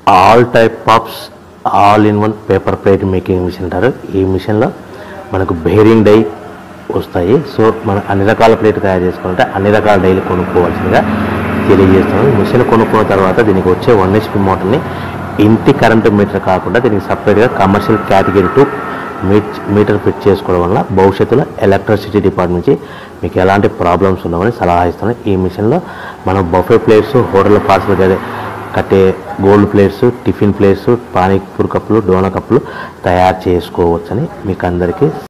all type of all in one paper plate making machine అంటారు ఈ మిషన్లో మనకు బేరింగ్ డై వస్తాయి సో మనం అన్ని రకాల ప్లేట్ తయారు చేసుకుంటే అన్ని రకాల డైలు కొనుక్కోవాల్సిందిగా తెలియజేస్తున్నాను మిషన్ కొనుక్కున్న తర్వాత దీనికి వచ్చే వన్ హెచ్పి మోటార్ని ఇంటి కరెంటు మీటర్ కాకుండా దీనికి సపరేట్గా commercial category two meet meter fit చేసుకోవడం వల్ల భవిష్యత్తులో ఎలక్ట్రిసిటీ డిపార్ట్మెంట్ నుంచి మీకు ఎలాంటి ప్రాబ్లమ్స్ ఉండవని సలహా ఇస్తున్నాను ఈ మిషన్లో మనం బఫే ప్లేట్స్ హోటల్ పార్సల్ కట్టే gold plates tiffin plates panipuri కప్పులు డోనా కప్పులు తయారు చేసుకోవచ్చని మీకు అందరికీ